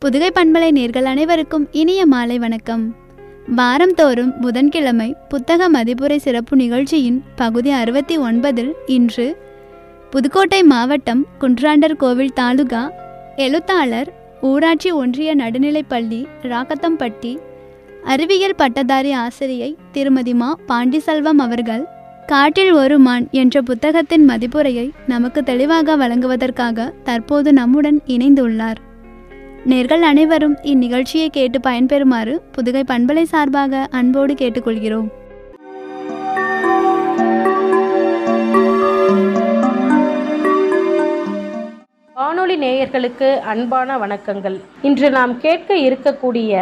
புதுகை பண்பலை நேர்கள் அனைவருக்கும் இனிய மாலை வணக்கம் வாரந்தோறும் புதன்கிழமை புத்தக மதிப்புரை சிறப்பு நிகழ்ச்சியின் பகுதி அறுபத்தி ஒன்பதில் இன்று புதுக்கோட்டை மாவட்டம் குன்றாண்டர் கோவில் தாலுகா எழுத்தாளர் ஊராட்சி ஒன்றிய நடுநிலைப்பள்ளி ராக்கத்தம்பட்டி அறிவியல் பட்டதாரி ஆசிரியை திருமதி மா பாண்டிசெல்வம் அவர்கள் காட்டில் ஒரு மான் என்ற புத்தகத்தின் மதிப்புரையை நமக்கு தெளிவாக வழங்குவதற்காக தற்போது நம்முடன் இணைந்துள்ளார் நேர்கள் அனைவரும் இந்நிகழ்ச்சியை கேட்டு பயன்பெறுமாறு புதுகை பண்பலை சார்பாக அன்போடு கேட்டுக்கொள்கிறோம் வானொலி நேயர்களுக்கு அன்பான வணக்கங்கள் இன்று நாம் கேட்க இருக்கக்கூடிய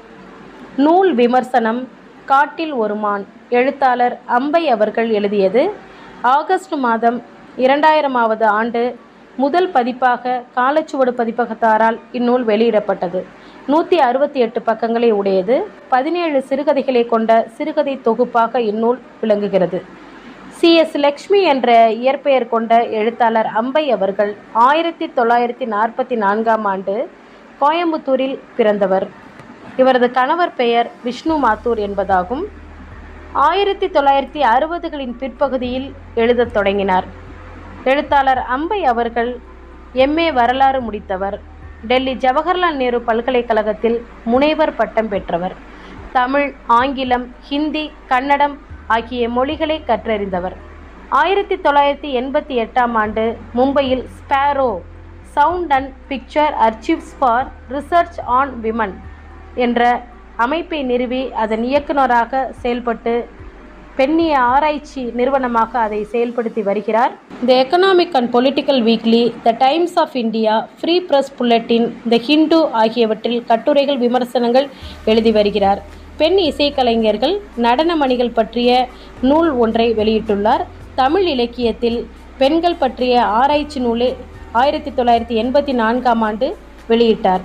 நூல் விமர்சனம் காட்டில் ஒரு மான் எழுத்தாளர் அம்பை அவர்கள் எழுதியது ஆகஸ்ட் மாதம் இரண்டாயிரமாவது ஆண்டு முதல் பதிப்பாக காலச்சுவடு பதிப்பகத்தாரால் இந்நூல் வெளியிடப்பட்டது நூற்றி அறுபத்தி எட்டு பக்கங்களை உடையது பதினேழு சிறுகதைகளை கொண்ட சிறுகதை தொகுப்பாக இந்நூல் விளங்குகிறது சி எஸ் லக்ஷ்மி என்ற இயற்பெயர் கொண்ட எழுத்தாளர் அம்பை அவர்கள் ஆயிரத்தி தொள்ளாயிரத்தி நாற்பத்தி நான்காம் ஆண்டு கோயம்புத்தூரில் பிறந்தவர் இவரது கணவர் பெயர் விஷ்ணு மாத்தூர் என்பதாகும் ஆயிரத்தி தொள்ளாயிரத்தி அறுபதுகளின் பிற்பகுதியில் எழுதத் தொடங்கினார் எழுத்தாளர் அம்பை அவர்கள் எம்ஏ வரலாறு முடித்தவர் டெல்லி ஜவஹர்லால் நேரு பல்கலைக்கழகத்தில் முனைவர் பட்டம் பெற்றவர் தமிழ் ஆங்கிலம் ஹிந்தி கன்னடம் ஆகிய மொழிகளை கற்றறிந்தவர் ஆயிரத்தி தொள்ளாயிரத்தி எண்பத்தி எட்டாம் ஆண்டு மும்பையில் Sparrow Sound and Picture Archives for Research on Women என்ற அமைப்பை நிறுவி அதன் இயக்குநராக செயல்பட்டு பெண்ணிய ஆராய்ச்சி நிறுவனமாக அதை செயல்படுத்தி வருகிறார் the Economic and Political Weekly the Times of India Free Press Bulletin the Hindu ஆகியவற்றில் கட்டுரைகள் விமர்சனங்கள் எழுதி வருகிறார் பெண் இசைக்கலைஞர்கள் நடனமணிகள் பற்றிய நூல் ஒன்றை வெளியிட்டுள்ளார் தமிழ் இலக்கியத்தில் பெண்கள் பற்றிய ஆராய்ச்சி நூலை ஆயிரத்தி தொள்ளாயிரத்தி எண்பத்தி நான்காம் ஆண்டு வெளியிட்டார்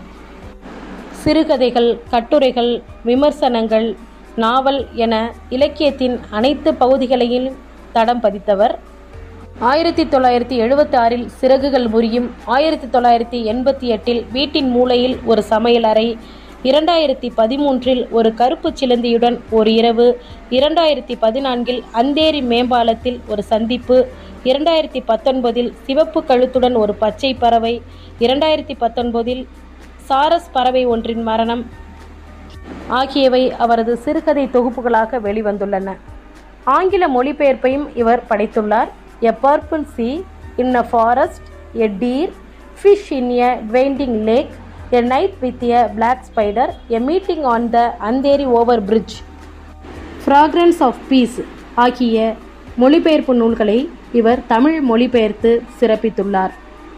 சிறுகதைகள் கட்டுரைகள் விமர்சனங்கள் நாவல் என இலக்கியத்தின் அனைத்து பகுதிகளையும் தடம் பதித்தவர் ஆயிரத்தி தொள்ளாயிரத்தி எழுபத்தி ஆறில் சிறகுகள் முறியும் ஆயிரத்தி தொள்ளாயிரத்தி எண்பத்தி எட்டில் வீட்டின் மூலையில் ஒரு சமையலறை இரண்டாயிரத்தி பதிமூன்றில் ஒரு கருப்பு சிலந்தியுடன் ஒரு இரவு இரண்டாயிரத்தி பதினான்கில் அந்தேரி மேம்பாலத்தில் ஒரு சந்திப்பு இரண்டாயிரத்தி பத்தொன்பதில் சிவப்பு கழுத்துடன் ஒரு பச்சை பறவை இரண்டாயிரத்தி பத்தொன்பதில் சாரஸ் பறவை ஒன்றின் மரணம் ஆகியவை அவரது சிறுகதை தொகுப்புகளாக வெளிவந்துள்ளன ஆங்கில மொழிபெயர்ப்பையும் இவர் படைத்துள்ளார் a purple sea in a forest a deer fish in a dwindling lake a night with a black spider a meeting on the Andheri overbridge fragrance of peace ஆகிய மொழிபெயர்ப்பு நூல்களை இவர் தமிழ் மொழிபெயர்த்து சிறப்பித்துள்ளார்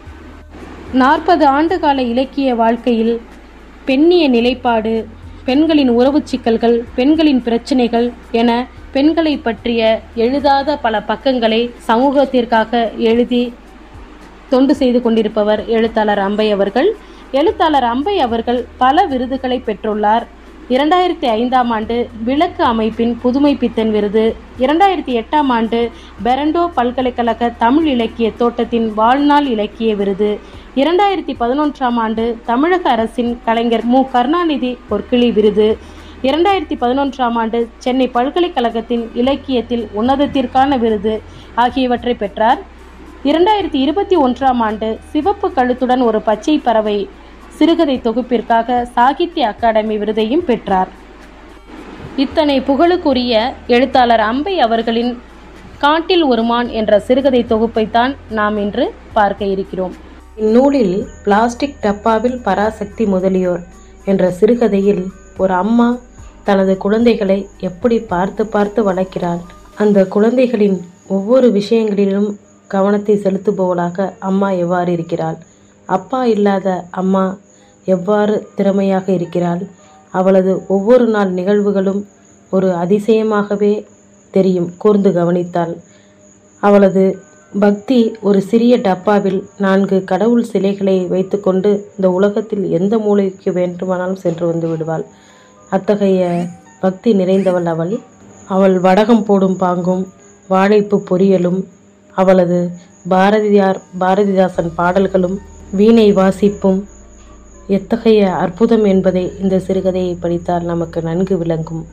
நாற்பது ஆண்டுகால இலக்கிய வாழ்க்கையில் பெண்ணிய நிலைப்பாடு பெண்களின் உறவுச் சிக்கல்கள் பெண்களின் பிரச்சனைகள் என பெண்களை பற்றிய எழுதாத பல பக்கங்களை சமூகத்திற்காக எழுதி தொண்டு செய்து கொண்டிருப்பவர் எழுத்தாளர் அம்பை அவர்கள் எழுத்தாளர் அம்பை அவர்கள் பல விருதுகளை பெற்றுள்ளார் இரண்டாயிரத்தி ஐந்தாம் ஆண்டு விளக்கு அமைப்பின் புதுமை பித்தன் விருது இரண்டாயிரத்தி எட்டாம் ஆண்டு பெரண்டோ பல்கலைக்கழக தமிழ் இலக்கிய தோட்டத்தின் வாழ்நாள் இலக்கிய விருது இரண்டாயிரத்தி பதினொன்றாம் ஆண்டு தமிழக அரசின் கலைஞர் மு கருணாநிதி பொற்கிளி விருது இரண்டாயிரத்தி பதினொன்றாம் ஆண்டு சென்னை பல்கலைக்கழகத்தின் இலக்கியத்தில் உன்னதத்திற்கான விருது ஆகியவற்றை பெற்றார் இரண்டாயிரத்தி இருபத்தி ஒன்றாம் ஆண்டு சிவப்பு கழுத்துடன் ஒரு பச்சை பறவை சிறுகதை தொகுப்பிற்காக சாகித்ய அகாடமி விருதையும் பெற்றார் இத்தனை புகழுக்குரிய எழுத்தாளர் அம்பை அவர்களின் காட்டில் ஒரு மான் என்ற சிறுகதை தொகுப்பைத்தான் நாம் இன்று பார்க்க இருக்கிறோம் இந்நூலில் பிளாஸ்டிக் டப்பாவில் பராசக்தி முதலியோர் என்ற சிறுகதையில் ஒரு அம்மா தனது குழந்தைகளை எப்படி பார்த்து பார்த்து வளர்க்கிறாள் அந்த குழந்தைகளின் ஒவ்வொரு விஷயங்களிலும் கவனத்தை செலுத்துபவளாக அம்மா எவ்வாறு இருக்கிறாள் அப்பா இல்லாத அம்மா எவ்வாறு திறமையாக இருக்கிறாள் அவளது ஒவ்வொரு நாள் நிகழ்வுகளும் ஒரு அதிசயமாகவே தெரியும் கூர்ந்து கவனித்தாள் அவளது பக்தி ஒரு சிறிய டப்பாவில் நான்கு கடவுள் சிலைகளை வைத்துக்கொண்டு இந்த உலகத்தில் எந்த மூலைக்கு வேண்டுமானாலும் சென்று வந்து விடுவாள் அத்தகைய பக்தி நிறைந்தவள் அவள் அவள் வடகம் போடும் பாங்கும் வாழைப்பு பொரியலும் அவளது பாரதியார் பாரதிதாசன் பாடல்களும் வீணை வாசிப்பும் எத்தகைய அற்புதம் என்பதை இந்த சிறுகதையை படித்தால் நமக்கு நன்கு விளங்கும்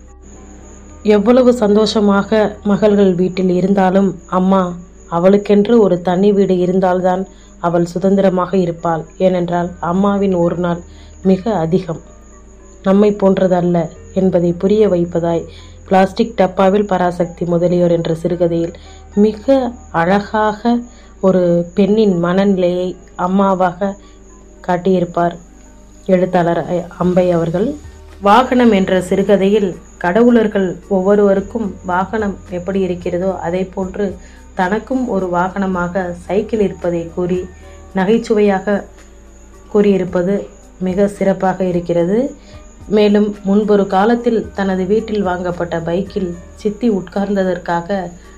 எவ்வளவு சந்தோஷமாக மகள்கள் வீட்டில் இருந்தாலும் அம்மா அவளுக்கென்று ஒரு தனி வீடு இருந்தால்தான் அவள் சுதந்திரமாக இருப்பாள் ஏனென்றால் அம்மாவின் ஒரு நாள் மிக அதிகம் நம்மை போன்றதல்ல என்பதை புரிய வைப்பதாய் பிளாஸ்டிக் டப்பாவில் பராசக்தி முதலியோர் என்ற சிறுகதையில் மிக அழகாக ஒரு பெண்ணின் மனநிலையை அம்மாவாக காட்டியிருப்பார் எழுத்தாளர் ஐ- அம்பை அவர்கள் வாகனம் என்ற சிறுகதையில் கடவுளர்கள் ஒவ்வொருவருக்கும் வாகனம் எப்படி இருக்கிறதோ அதே போன்று தனக்கும் ஒரு வாகனமாக சைக்கிள் இருப்பதை கூறி நகைச்சுவையாக கூறியிருப்பது மிக சிறப்பாக இருக்கிறது மேலும் முன்பொரு காலத்தில் தனது வீட்டில் வாங்கப்பட்ட பைக்கில் சித்தி உட்கார்ந்ததற்காக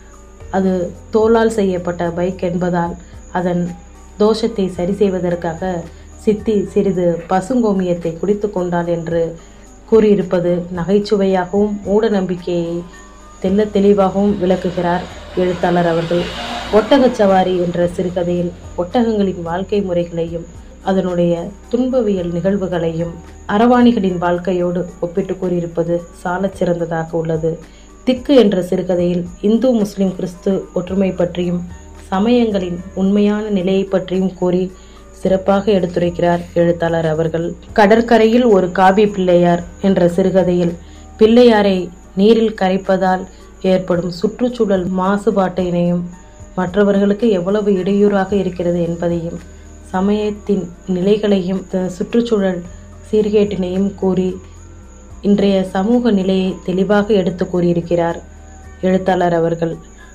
அது தோலால் செய்யப்பட்ட பைக் என்பதால் அதன் தோஷத்தை சரி செய்வதற்காக சித்தி சிறிது பசுங்கோமியத்தை குடித்து கொண்டாள் என்று கூறியிருப்பது நகைச்சுவையாகவும் மூட நம்பிக்கையை தெள்ள தெளிவாகவும் விளக்குகிறார் எழுத்தாளர் அவர்கள் ஒட்டகச் சவாரி என்ற சிறுகதையில் ஒட்டகங்களின் வாழ்க்கை முறைகளையும் அதனுடைய துன்பவியல் நிகழ்வுகளையும் அரவாணிகளின் வாழ்க்கையோடு ஒப்பிட்டு கூறியிருப்பது சாலச் சிறந்ததாக உள்ளது திக்கு என்ற சிறுகதையில் இந்து முஸ்லிம் கிறிஸ்து ஒற்றுமை பற்றியும் சமயங்களின் உண்மையான நிலையை பற்றியும் கூறி சிறப்பாக எடுத்துரைக்கிறார் எழுத்தாளர் அவர்கள் கடற்கரையில் ஒரு காபி பிள்ளையார் என்ற சிறுகதையில் பிள்ளையாரை நீரில் கரைப்பதால் ஏற்படும் சுற்றுச்சூழல் மாசுபாட்டினையும் மற்றவர்களுக்கு எவ்வளவு இடையூறாக இருக்கிறது என்பதையும் சமயத்தின் நிலைகளையும் த- சுற்றுச்சூழல் சீர்கேட்டினையும் கூறி இன்றைய சமூக நிலையை தெளிவாக எடுத்து கூறியிருக்கிறார் எழுத்தாளர் அவர்கள்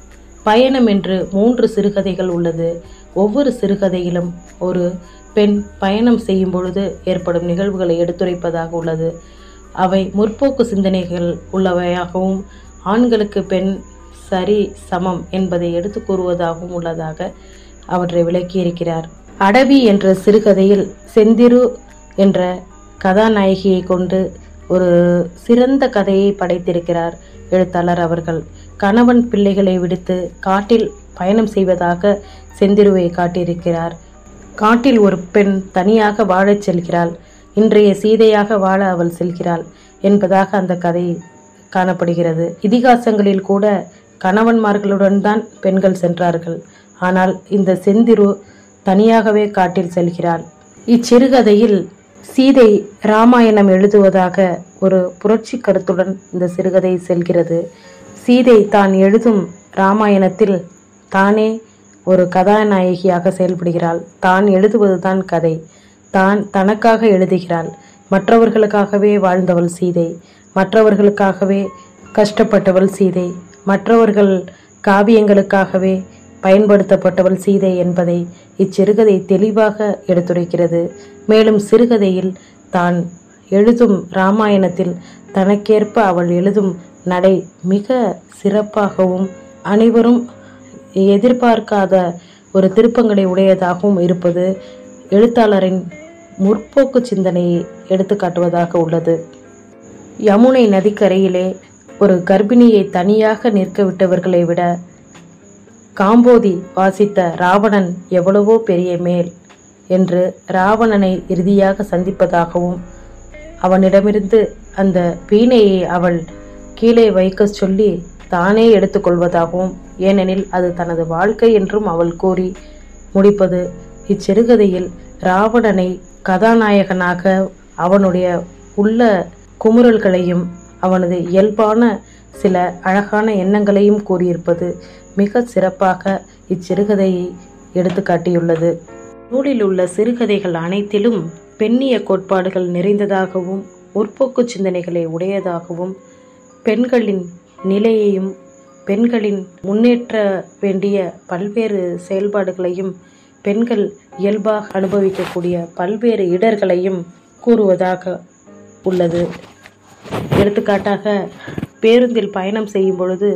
பயணம் என்று மூன்று சிறுகதைகள் உள்ளது ஒவ்வொரு சிறுகதையிலும் ஒரு பெண் பயணம் செய்யும் பொழுது ஏற்படும் நிகழ்வுகளை எடுத்துரைப்பதாக உள்ளது அவை முற்போக்கு சிந்தனைகள் உள்ளவையாகவும் ஆண்களுக்கு பெண் சரி சமம் என்பதை எடுத்து கூறுவதாகவும் உள்ளதாக அவற்றை விளக்கியிருக்கிறார் அடவி என்ற சிறுகதையில் செந்திரு என்ற கதாநாயகியை கொண்டு ஒரு சிறந்த கதையை படைத்திருக்கிறார் எழுத்தாளர் அவர்கள் கணவன் பிள்ளைகளை விடுத்து காட்டில் பயணம் செய்வதாக செந்திருவை காட்டியிருக்கிறார் காட்டில் ஒரு பெண் தனியாக வாழச் செல்கிறாள் இன்றைய சீதையாக வாழ அவள் செல்கிறாள் என்பதாக அந்த கதை காணப்படுகிறது இதிகாசங்களில் கூட கணவன்மார்களுடன் தான் பெண்கள் சென்றார்கள் ஆனால் இந்த செந்திரு தனியாகவே காட்டில் செல்கிறாள் இச்சிறுகதையில் சீதை ராமாயணம் எழுதுவதாக ஒரு புரட்சி கருத்துடன் இந்த சிறுகதை செல்கிறது சீதை தான் எழுதும் ராமாயணத்தில் தானே ஒரு கதாநாயகியாக செயல்படுகிறாள் தான் எழுதுவதுதான் கதை தான் தனக்காக எழுதுகிறாள் மற்றவர்களுக்காகவே வாழ்ந்தவள் சீதை மற்றவர்களுக்காகவே கஷ்டப்பட்டவள் சீதை மற்றவர்கள் காவியங்களுக்காகவே பயன்படுத்தப்பட்டவள் சீதை என்பதை இச்சிறுகதை தெளிவாக எடுத்துரைக்கிறது மேலும் சிறுகதையில் தான் எழுதும் ராமாயணத்தில் தனக்கேற்ப அவள் எழுதும் நடை மிக சிறப்பாகவும் அனைவரும் எதிர்பார்க்காத ஒரு திருப்பங்களை உடையதாகவும் இருப்பது எழுத்தாளரின் முற்போக்கு சிந்தனையை எடுத்துக்காட்டுவதாக உள்ளது யமுனை நதிக்கரையிலே ஒரு கர்ப்பிணியை தனியாக நிற்க விட்டவர்களை விட காம்போதி வாசித்த ராவணன் எவ்வளவோ பெரிய மேல் என்று ராவணனை இறுதியாக சந்திப்பதாகவும் அவனிடமிருந்து அந்த வீணையை அவள் கீழே வைக்கச் சொல்லி தானே எடுத்துக்கொள்வதாகவும் ஏனெனில் அது தனது வாழ்க்கை என்றும் அவள் கூறி முடிப்பது இச்சிறுகதையில் ராவணனை கதாநாயகனாக அவனுடைய உள்ள குமுறல்களையும் அவனது இயல்பான சில அழகான எண்ணங்களையும் கூறியிருப்பது மிக சிறப்பாக இச்சிறுகதையை எடுத்துக்காட்டியுள்ளது நூலில் உள்ள சிறுகதைகள் அனைத்திலும் பெண்ணிய கோட்பாடுகள் நிறைந்ததாகவும் முற்போக்கு சிந்தனைகளை உடையதாகவும் பெண்களின் நிலையையும் பெண்களின் முன்னேற்ற வேண்டிய பல்வேறு செயல்பாடுகளையும் பெண்கள் இயல்பாக அனுபவிக்கக்கூடிய பல்வேறு இடர்களையும் கூறுவதாக உள்ளது எடுத்துக்காட்டாக பேருந்தில் பயணம் செய்யும் பொழுது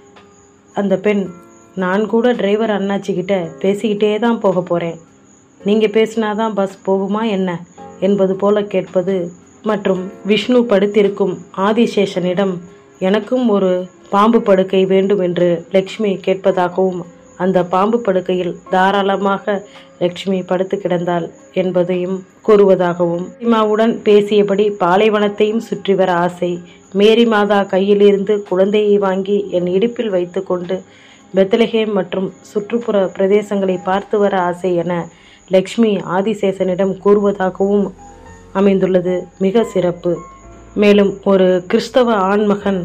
அந்த பெண் நான் கூட டிரைவர் அண்ணாச்சி கிட்ட பேசிக்கிட்டே தான் போக போகிறேன் நீங்கள் பேசினாதான் பஸ் போகுமா என்ன என்பது போல கேட்பது மற்றும் விஷ்ணு படுத்திருக்கும் ஆதிசேஷனிடம் எனக்கும் ஒரு பாம்பு படுக்கை வேண்டும் என்று லக்ஷ்மி கேட்பதாகவும் அந்த பாம்பு படுக்கையில் தாராளமாக லட்சுமி படுத்து கிடந்தாள் என்பதையும் கூறுவதாகவும் சீமாவுடன் பேசியபடி பாலைவனத்தையும் சுற்றி வர ஆசை மேரி மாதா கையிலிருந்து குழந்தையை வாங்கி என் இடுப்பில் வைத்துக்கொண்டு பெத்லஹேம் மற்றும் சுற்றுப்புற பிரதேசங்களை பார்த்து வர ஆசை என லக்ஷ்மி ஆதிசேஷனிடம் கூறுவதாகவும் அமைந்துள்ளது மிக சிறப்பு மேலும் ஒரு கிறிஸ்தவ ஆண்மகன்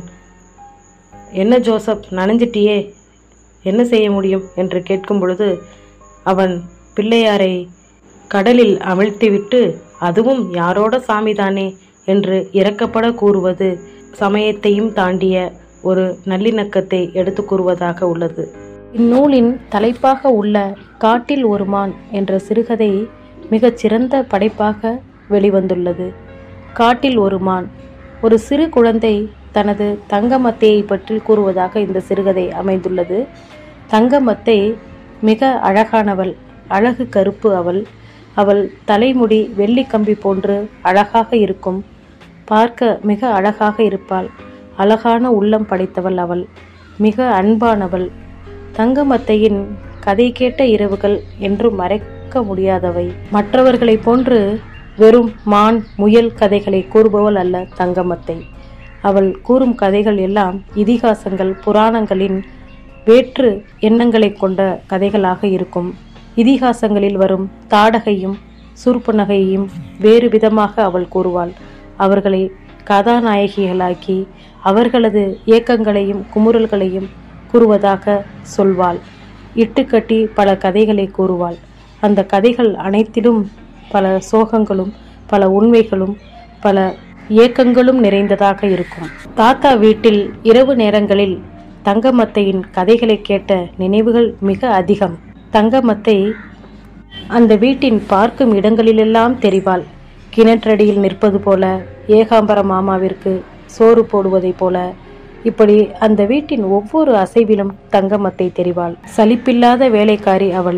என்ன ஜோசப் நனைஞ்சிட்டியே என்ன செய்ய முடியும் என்று கேட்கும் பொழுது அவன் பிள்ளையாரை கடலில் அமிழ்த்திவிட்டு அதுவும் யாரோட சாமிதானே என்று இறக்கப்பட கூறுவது சமயத்தையும் தாண்டிய ஒரு நல்லிணக்கத்தை எடுத்து கூறுவதாக உள்ளது இந்நூலின் தலைப்பாக உள்ள காட்டில் ஒரு மான் என்ற சிறுகதை மிகச் சிறந்த படைப்பாக வெளிவந்துள்ளது காட்டில் ஒரு மான் ஒரு சிறு குழந்தை தனது தங்கமத்தையை பற்றி கூறுவதாக இந்த சிறுகதை அமைந்துள்ளது தங்கமத்தை மிக அழகானவள் அழகு கருப்பு அவள் அவள் தலைமுடி வெள்ளி கம்பி போன்று அழகாக இருக்கும் பார்க்க மிக அழகாக இருப்பாள் அழகான உள்ளம் படைத்தவள் அவள் மிக அன்பானவள் தங்கமத்தையின் கதை கேட்ட இரவுகள் என்றும் மறைக்க முடியாதவை மற்றவர்களைப் போன்று வெறும் மான் முயல் கதைகளை கூறுபவள் அல்ல தங்கமத்தை அவள் கூறும் கதைகள் எல்லாம் இதிகாசங்கள் புராணங்களின் வேற்று எண்ணங்களை கொண்ட கதைகளாக இருக்கும் இதிகாசங்களில் வரும் தாடகையும் சூர்பனகையையும் வேறு விதமாக அவள் கூறுவாள் அவர்களை கதாநாயகிகளாக்கி அவர்களது ஏக்கங்களையும் குமுறல்களையும் கூறுவதாக சொல்வாள் இட்டுக்கட்டி பல கதைகளை கூறுவாள் அந்த கதைகள் அனைத்திலும் பல சோகங்களும் பல உண்மைகளும் பல ஏக்கங்களும் நிறைந்ததாக இருக்கும் தாத்தா வீட்டில் இரவு நேரங்களில் தங்கமத்தையின் கதைகளை கேட்ட நினைவுகள் மிக அதிகம் தங்கமத்தை அந்த வீட்டின் பார்க்கும் இடங்களிலெல்லாம் தெரிவாள் கிணற்றடியில் நிற்பது போல ஏகாம்பர மாமாவிற்கு சோறு போடுவதைப் போல இப்படி அந்த வீட்டின் ஒவ்வொரு அசைவிலும் தங்கமத்தை தெரிவாள் சலிப்பில்லாத வேலைக்காரி அவள்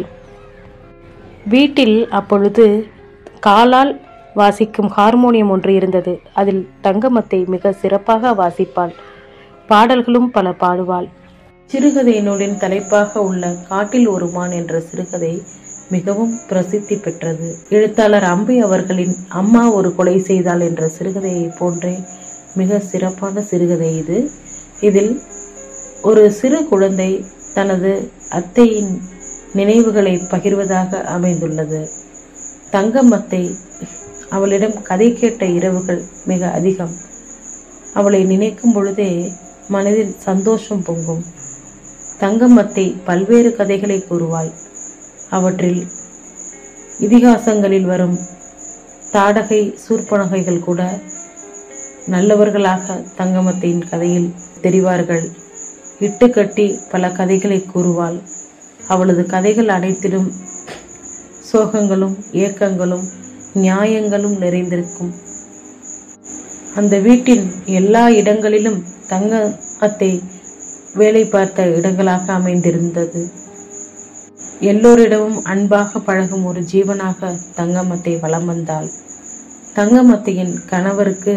வீட்டில் அப்பொழுது காலால் வாசிக்கும் ஹார்மோனியம் ஒன்று இருந்தது அதில் தங்கமத்தை மிக சிறப்பாக வாசிப்பாள் பாடல்களும் பல பாடுவாள் சிறுகதை நூலின் தலைப்பாக உள்ள காட்டில் ஒரு மான் என்ற சிறுகதை மிகவும் பிரசித்தி பெற்றது எழுத்தாளர் அம்பை அவர்களின் அம்மா ஒரு கொலை செய்தாள் என்ற சிறுகதையை போன்றே மிக சிறப்பான சிறுகதை இது இதில் ஒரு சிறு குழந்தை தனது அத்தையின் நினைவுகளை பகிர்வதாக அமைந்துள்ளது தங்கம்மத்தை அவளிடம் கதை கேட்ட இரவுகள் மிக அதிகம் அவளை நினைக்கும் பொழுதே மனதில் சந்தோஷம் பொங்கும் தங்கம்மத்தை பல்வேறு கதைகளை கூறுவாள் அவற்றில் இதிகாசங்களில் வரும் தாடகை சூர்பனகைகள் கூட நல்லவர்களாக தங்கமத்தையின் கதையில் தெரிவார்கள் இட்டுக்கட்டி பல கதைகளை கூறுவாள் அவளது கதைகள் அனைத்திலும் சோகங்களும் ஏக்கங்களும் நியாயங்களும் நிறைந்திருக்கும் அந்த வீட்டின் எல்லா இடங்களிலும் தங்கத்தை வேலை பார்த்த இடங்களாக அமைந்திருந்தது எல்லோரிடமும் அன்பாக பழகும் ஒரு ஜீவனாக தங்கமத்தை வலம் வந்தாள் தங்கமத்தையின் கணவருக்கு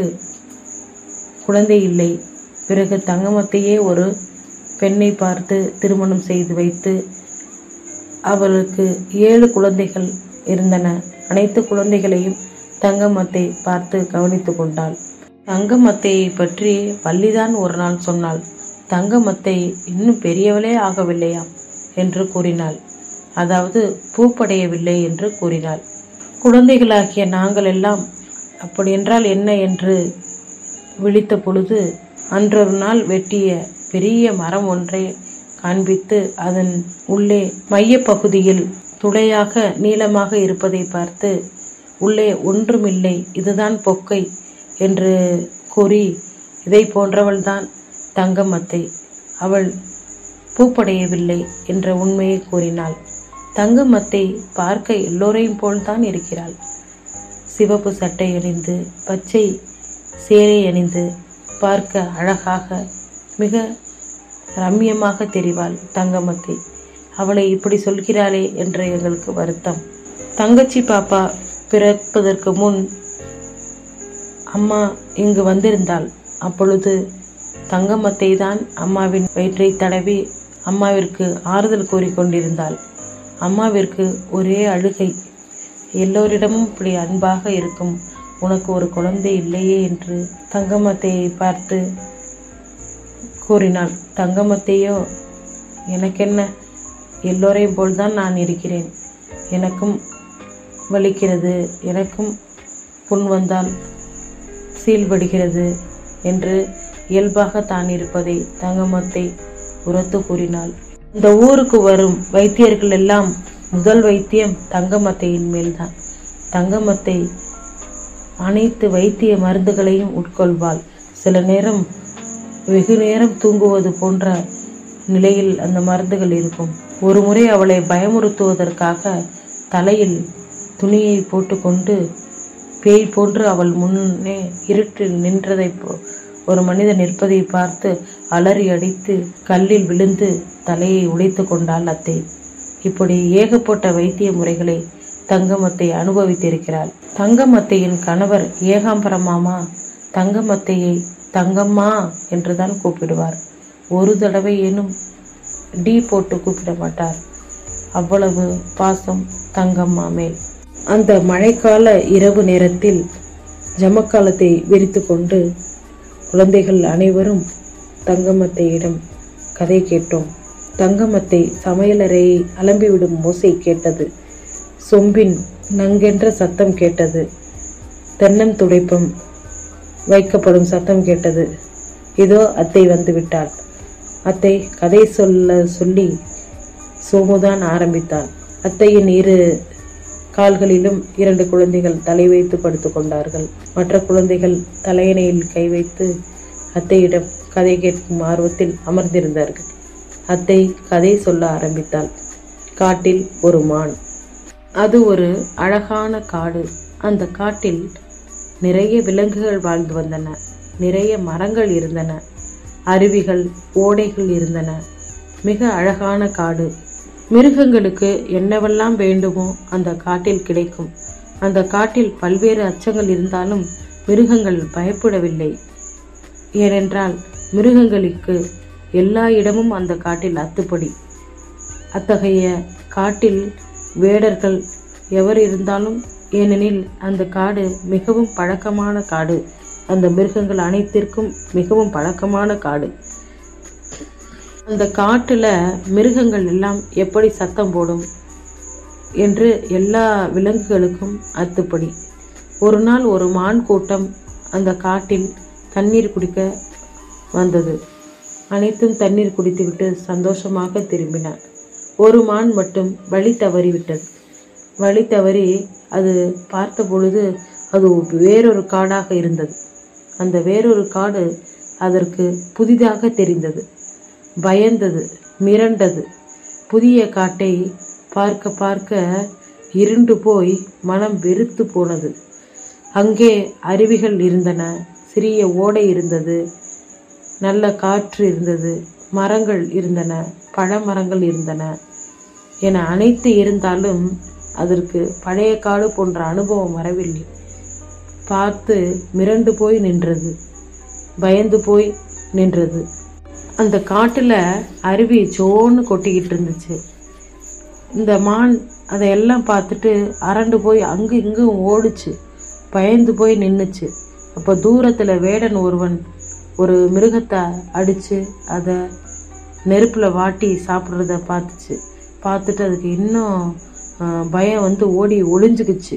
குழந்தை இல்லை பிறகு தங்கமத்தையே ஒரு பெண்ணை பார்த்து திருமணம் செய்து வைத்து அவருக்கு ஏழு குழந்தைகள் இருந்தன அனைத்து குழந்தைகளையும் தங்கமத்தை பார்த்து கவனித்து கொண்டாள் தங்கமத்தையை பற்றி பள்ளிதான் ஒரு நாள் சொன்னாள் தங்கமத்தை இன்னும் பெரியவளே ஆகவில்லையா என்று கூறினாள் அதாவது பூப்படையவில்லை என்று கூறினாள் குழந்தைகளாகிய நாங்கள் எல்லாம் அப்படியென்றால் என்ன என்று விழித்த பொழுது அன்றொரு நாள் வெட்டிய பெரிய மரம் ஒன்றை காண்பித்து அதன் உள்ளே மையப்பகுதியில் துளையாக நீளமாக இருப்பதை பார்த்து உள்ளே ஒன்றுமில்லை இதுதான் பொக்கை என்று கூறி இதை போன்றவள்தான் தங்கமத்தை அவள் பூப்படையவில்லை என்ற உண்மையை கூறினாள் தங்கமத்தை பார்க்க எல்லோரையும் போல்தான் இருக்கிறாள் சிவப்பு சட்டை அணிந்து பச்சை சேலை அணிந்து பார்க்க அழகாக மிக ரம்யமாக தெரிவாள் தங்கமத்தை அவளை இப்படி சொல்கிறாளே என்று எங்களுக்கு வருத்தம் தங்கச்சி பாப்பா பிறப்பதற்கு முன் அம்மா இங்கு வந்திருந்தாள் அப்பொழுது தங்கமத்தை தான் அம்மாவின் வயிற்றை தடவி அம்மாவிற்கு ஆறுதல் கூறிக்கொண்டிருந்தாள் அம்மாவிற்கு ஒரே அழுகை எல்லோரிடமும் இப்படி அன்பாக இருக்கும் உனக்கு ஒரு குழந்தை இல்லையே என்று தங்கமத்தையை பார்த்து கூறினாள் தங்கமத்தையோ எனக்கென்ன எல்லோரையும் போல்தான் நான் இருக்கிறேன் எனக்கும் வலிக்கிறது எனக்கும் புண் வந்தால் சீல்படுகிறது என்று இயல்பாக தான் இருப்பதை தங்கமத்தை உரத்து கூறினாள் இந்த ஊருக்கு வரும் வைத்தியர்கள் எல்லாம் முதல் வைத்தியம் தங்கமத்தையின் மேல்தான் தங்கமத்தை அனைத்து வைத்திய மருந்துகளையும் உட்கொள்வாள் சில நேரம் வெகு நேரம் தூங்குவது போன்ற நிலையில் அந்த மருந்துகள் இருக்கும் ஒரு முறை அவளை பயமுறுத்துவதற்காக தலையில் துணியை போட்டுக்கொண்டு பேய் போன்று அவள் முன்னே இருட்டில் நின்றதை போ ஒரு மனிதன் நிற்பதை பார்த்து அலறி அடித்து கல்லில் விழுந்து தலையை உடைத்து கொண்டாள் அத்தை இப்படி ஏகப்பட்ட வைத்திய முறைகளை தங்கமத்தை அனுபவித்திருக்கிறாள் தங்கமத்தையின் கணவர் ஏகாம்பர மாமா தங்கமத்தையை தங்கம்மா என்றுதான் கூப்பிடுவார் ஒரு தடவை ஏனும் டீ போட்டு கூப்பிட மாட்டார் அவ்வளவு பாசம் தங்கம்மா மேல் அந்த மழைக்கால இரவு நேரத்தில் ஜமக்காலத்தை விரித்து கொண்டு குழந்தைகள் அனைவரும் தங்கமத்தையிடம் கதை கேட்டோம் தங்கமத்தை சமையலறையை அலம்பிவிடும் ஓசை கேட்டது சொம்பின் நங்கென்ற சத்தம் கேட்டது தென்னன் துடைப்பம் வைக்கப்படும் சத்தம் கேட்டது இதோ அத்தை வந்து விட்டாள் அத்தை கதை சொல்ல சொல்லி சோமுதான் ஆரம்பித்தான் அத்தையின் இரு கால்களிலும் இரண்டு குழந்தைகள் தலை வைத்து படுத்து கொண்டார்கள் மற்ற குழந்தைகள் தலையணையில் கை வைத்து அத்தையிடம் கதை கேட்கும் ஆர்வத்தில் அமர்ந்திருந்தார்கள் அத்தை கதை சொல்ல ஆரம்பித்தாள் காட்டில் ஒரு மான் அது ஒரு அழகான காடு அந்த காட்டில் நிறைய விலங்குகள் வாழ்ந்து வந்தன நிறைய மரங்கள் இருந்தன அருவிகள் ஓடைகள் இருந்தன மிக அழகான காடு மிருகங்களுக்கு என்னவெல்லாம் வேண்டுமோ அந்த காட்டில் கிடைக்கும் அந்த காட்டில் பல்வேறு அச்சங்கள் இருந்தாலும் மிருகங்கள் பயப்படவில்லை ஏனென்றால் மிருகங்களுக்கு எல்லா இடமும் அந்த காட்டில் அத்துப்படி அத்தகைய காட்டில் வேடர்கள் எவர் இருந்தாலும் ஏனெனில் அந்த காடு மிகவும் பழக்கமான காடு அந்த மிருகங்கள் அனைத்திற்கும் மிகவும் பழக்கமான காடு அந்த காட்டுல மிருகங்கள் எல்லாம் எப்படி சத்தம் போடும் என்று எல்லா விலங்குகளுக்கும் அத்துப்படி ஒரு நாள் ஒரு மான் கூட்டம் அந்த காட்டில் தண்ணீர் குடிக்க வந்தது அனைத்தும் தண்ணீர் குடித்துவிட்டு சந்தோஷமாக திரும்பின ஒரு மான் மட்டும் வழி தவறிவிட்டது வழி தவறி அது பார்த்த பொழுது அது வேறொரு காடாக இருந்தது அந்த வேறொரு காடு அதற்கு புதிதாக தெரிந்தது பயந்தது மிரண்டது புதிய காட்டை பார்க்க பார்க்க இருண்டு போய் மனம் வெறுத்து போனது அங்கே அருவிகள் இருந்தன சிறிய ஓடை இருந்தது நல்ல காற்று இருந்தது மரங்கள் இருந்தன பழமரங்கள் இருந்தன என அனைத்து இருந்தாலும் அதற்கு பழைய காடு போன்ற அனுபவம் வரவில்லை பார்த்து மிரண்டு போய் நின்றது பயந்து போய் நின்றது அந்த காட்டுல அருவி சோன்னு கொட்டிக்கிட்டு இருந்துச்சு இந்த மான் அதையெல்லாம் பார்த்துட்டு அரண்டு போய் அங்கு இங்கும் ஓடுச்சு பயந்து போய் நின்னுச்சு அப்போ தூரத்துல வேடன் ஒருவன் ஒரு மிருகத்தை அடிச்சு அதை நெருப்புல வாட்டி சாப்பிட்றத பார்த்துச்சு பார்த்துட்டு அதுக்கு இன்னும் ஆஹ், பயம் வந்து ஓடி ஒளிஞ்சுக்குச்சு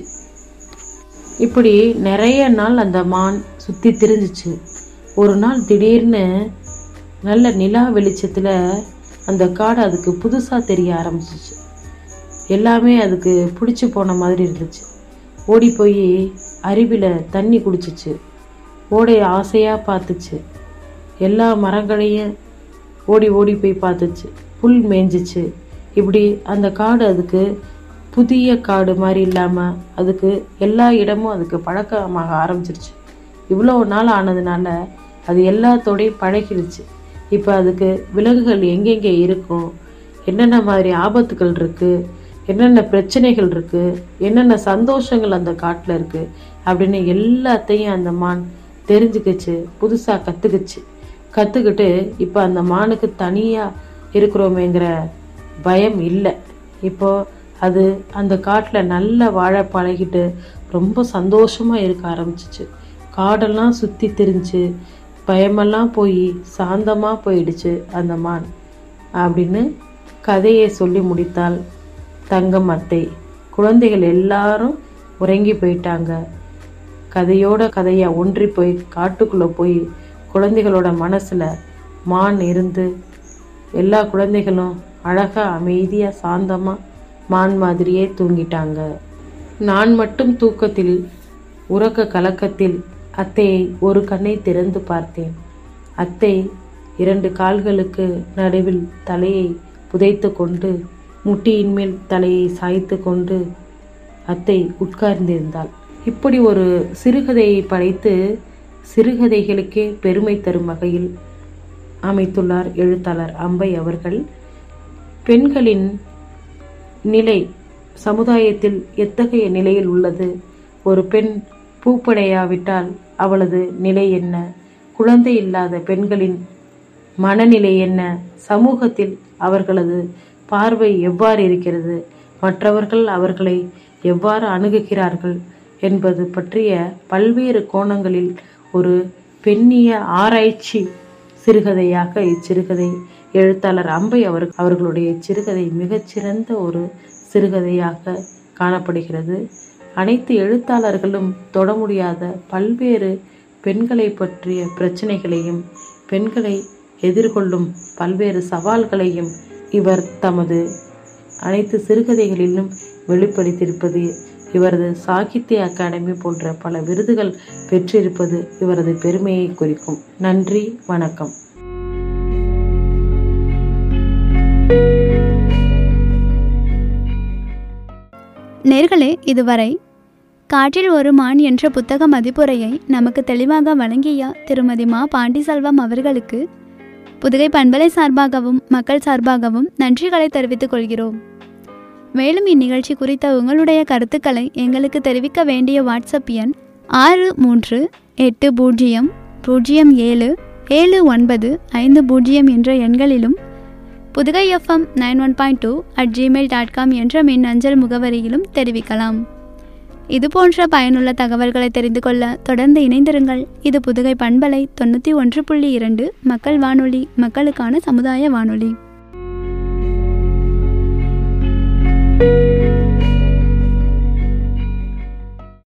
இப்படி நிறைய நாள் அந்த மான் சுத்தி திரிஞ்சுச்சு ஒரு நாள் திடீர்னு நல்ல நிலா வெளிச்சத்துல அந்த காடு அதுக்கு புதுசா தெரிய ஆரம்பிச்சிச்சு எல்லாமே அதுக்கு பிடிச்சி போன மாதிரி இருந்துச்சு ஓடி போய் அருவில தண்ணி குடிச்சிச்சு ஓடைய ஆசையா பார்த்துச்சு எல்லா மரங்களையும் ஓடி ஓடி போய் பார்த்துச்சு புல் மேய்ஞ்சிச்சு இப்படி அந்த காடு அதுக்கு புதிய காடு மாதிரி இல்லாமல் அதுக்கு எல்லா இடமும் அதுக்கு பழக்கமாக ஆரம்பிச்சிருச்சு இவ்வளோ நாள் ஆனதுனால அது எல்லாத்தோடையும் பழகிடுச்சு இப்போ அதுக்கு விலங்குகள் எங்கெங்கே இருக்கும் என்னென்ன மாதிரி ஆபத்துகள் இருக்குது என்னென்ன பிரச்சனைகள் இருக்குது என்னென்ன சந்தோஷங்கள் அந்த காட்டில் இருக்குது அப்படின்னு எல்லாத்தையும் அந்த மான் தெரிஞ்சுக்கிச்சு புதுசாக கற்றுக்குச்சு கற்றுக்கிட்டு இப்போ அந்த மானுக்கு தனியாக இருக்கிறோமேங்கிற பயம் இல்லை இப்போ அது அந்த காட்டில் நல்லா வாழ பழகிட்டு ரொம்ப சந்தோஷமாக இருக்க ஆரம்பிச்சிச்சு காடெல்லாம் சுற்றி திரிஞ்சு பயமெல்லாம் போய் சாந்தமாக போயிடுச்சு அந்த மான் அப்படின்னு கதையை சொல்லி முடித்தால் தங்கம் அத்தை குழந்தைகள் எல்லாரும் உறங்கி போயிட்டாங்க கதையோட கதையா ஒன்றி போய் காட்டுக்குள்ளே போய் குழந்தைகளோட மனசில் மான் இருந்து எல்லா குழந்தைகளும் அழகாக அமைதியாக சாந்தமாக மான் மாதிரியே தூங்கிட்டாங்க நான் மட்டும் தூக்கத்தில் உறக்க கலக்கத்தில் அத்தையை ஒரு கண்ணை திறந்து பார்த்தேன் அத்தை இரண்டு கால்களுக்கு நடுவில் தலையை புதைத்து கொண்டு முட்டியின் மேல் தலையை சாய்த்து கொண்டு அத்தை உட்கார்ந்திருந்தாள் இப்படி ஒரு சிறுகதையை படைத்து சிறுகதைகளுக்கே பெருமை தரும் வகையில் அமைத்துள்ளார் எழுத்தாளர் அம்பை அவர்கள் பெண்களின் நிலை சமுதாயத்தில் எத்தகைய நிலையில் உள்ளது ஒரு பெண் பூப்படையாவிட்டால் அவளது நிலை என்ன குழந்தை இல்லாத பெண்களின் மனநிலை என்ன சமூகத்தில் அவர்களது பார்வை எவ்வாறு இருக்கிறது மற்றவர்கள் அவர்களை எவ்வாறு அணுகுகிறார்கள் என்பது பற்றிய பல்வேறு கோணங்களில் ஒரு பெண்ணிய ஆராய்ச்சி சிறுகதையாக இச்சிறுகதை எழுத்தாளர் அம்பை அவர் அவர்களுடைய சிறுகதை மிகச்சிறந்த ஒரு சிறுகதையாக காணப்படுகிறது அனைத்து எழுத்தாளர்களும் தொட முடியாத பல்வேறு பெண்களை பற்றிய பிரச்சனைகளையும் பெண்களை எதிர்கொள்ளும் பல்வேறு சவால்களையும் இவர் தமது அனைத்து சிறுகதைகளிலும் வெளிப்படுத்தியிருப்பது இவரது சாகித்ய அகாடமி போன்ற பல விருதுகள் பெற்றிருப்பது இவரது பெருமையை குறிக்கும் நன்றி வணக்கம் நேர்களே இதுவரை காற்றில் ஒரு மான் என்ற புத்தக மதிப்புரையை நமக்கு தெளிவாக வழங்கிய திருமதி மா பாண்டிசெல்வம் அவர்களுக்கு புதுகை பண்பலை சார்பாகவும் மக்கள் சார்பாகவும் நன்றிகளை தெரிவித்துக் கொள்கிறோம் மேலும் இந்நிகழ்ச்சி குறித்த உங்களுடைய கருத்துக்களை எங்களுக்கு தெரிவிக்க வேண்டிய வாட்ஸ்அப் எண் ஆறு மூன்று எட்டு பூஜ்ஜியம் பூஜ்ஜியம் ஏழு ஏழு ஒன்பது ஐந்து பூஜ்ஜியம் என்ற எண்களிலும் Pudugai FM nine one point two at Gmail dot com என்ற மின் அஞ்சல் முகவரியிலும் தெரிவிக்கலாம் இது போன்ற பயனுள்ள தகவல்களை தெரிந்து கொள்ள தொடர்ந்து இணைந்திருங்கள் இது புதுகை பண்பலை தொண்ணூற்றி ஒன்று புள்ளி இரண்டு மக்கள் வானொலி மக்களுக்கான சமுதாய வானொலி